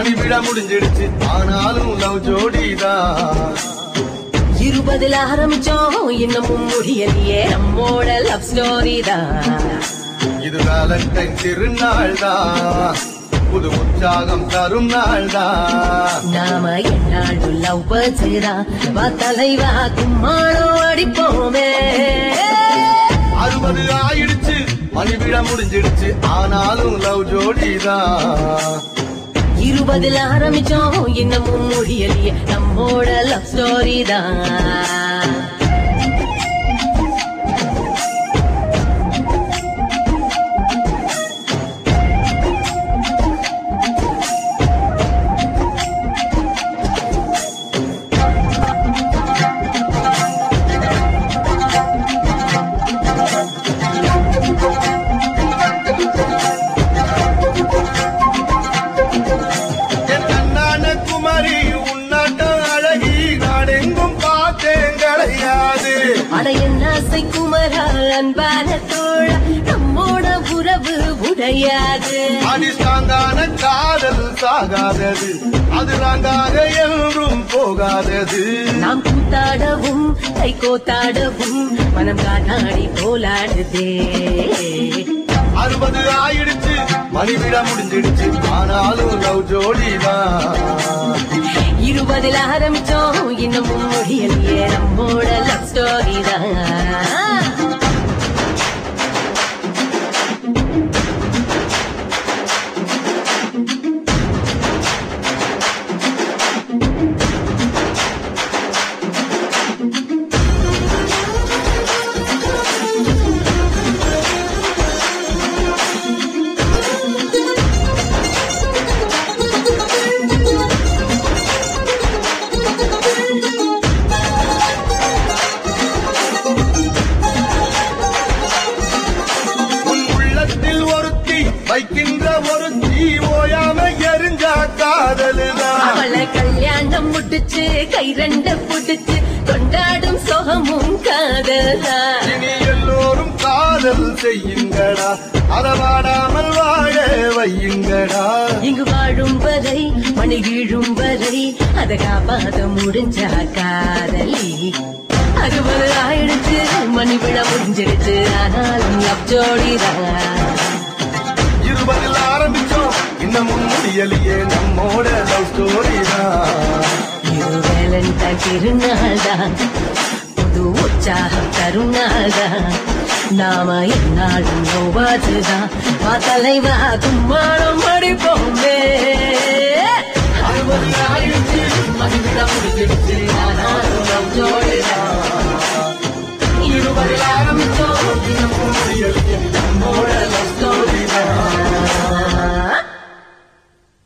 மணி விழ முடிஞ்சிடுச்சு ஆனாலும் லவ் ஜோடிதான் இருபதுல ஆரம்பிச்சோம் இன்னமும் முடியலையே நம்மோட லவ் ஸ்டோரி தான் இது வேலண்டைன் திருநாள் தான் புது உற்சாகம் தரும் நாள் தான் நாம என்னாலும் லவ் பச்சுதான் வா தலைவா கும்மாளம் அடிப்போமே அறுபது ஆயிடுச்சு மணி விழ முடிஞ்சிடுச்சு ஆனாலும் லவ் ஜோடிதான் இருபதுல ஆரம்பிச்சோம் இன்னமும் முடியலையே நம்மோட லவ் ஸ்டோரி தான் என் கண்ணான குமரி உன்னாட்டம் அழகி நான் எங்கும் பார்த்தேன் கிடையாது அட என்ன ஆசை குமரா அன்பான தோழ நம்மோட உறவு உடையாது அடிஸ்தாங்கான காதல் சாகாதது அது நாங்காக என்றும் போகாதது நாம் கூத்தாடவும் கை கோத்தாடவும் மனம் காட்டாடி போலாடுதே அறுபது ஆயிடுச்சு மணி விழ முடிஞ்சிடுச்சு ஆனாலும் லவ் ஜோடிதான் இருபதில் ஆரம்பிச்சோம் இன்னமும் முடியலையே நம்மோட லவ் ஸ்டோரி தான் உன் உள்ளத்தில் ஒருத்தி வைக்கின்ற ஒருத்தி ஓயாம எரிஞ்சா காதலுதான் அவளை கல்யாணம் முடிச்சு கை ரெண்டு புடிச்சு கொண்டாடும் சுகமும் காதல்தான் இனி எல்லோரும் காதல் செய்யுங்கடா அறவாடாமல் வாழ வையுங்கடா இங்கு வாழும் வரை மணி வீழும் வரை அத காப்பாத முடிஞ்சா காதலி அறுபது ஆயிடுச்சு மணி விழ முடிஞ்சிடுச்சு ஆனாலும் லவ் ஜோடிதான் இருபதில் ஆரம்பிச்சோம் இன்னமும் முடியலையே நம்மோட லவ் ஸ்டோரி தான் இது வேலண்டைன் திருநாள் தான் புது உற்சாகம் தரும் நாள் தான் நாம என்னாலும் நோவாதுதான் வா தலைவா கும்மாளம் அடிப்போமே அறுபது ஆயிடுச்சு மணி விழ முடிஞ்சிடுச்சு ஆனாலும்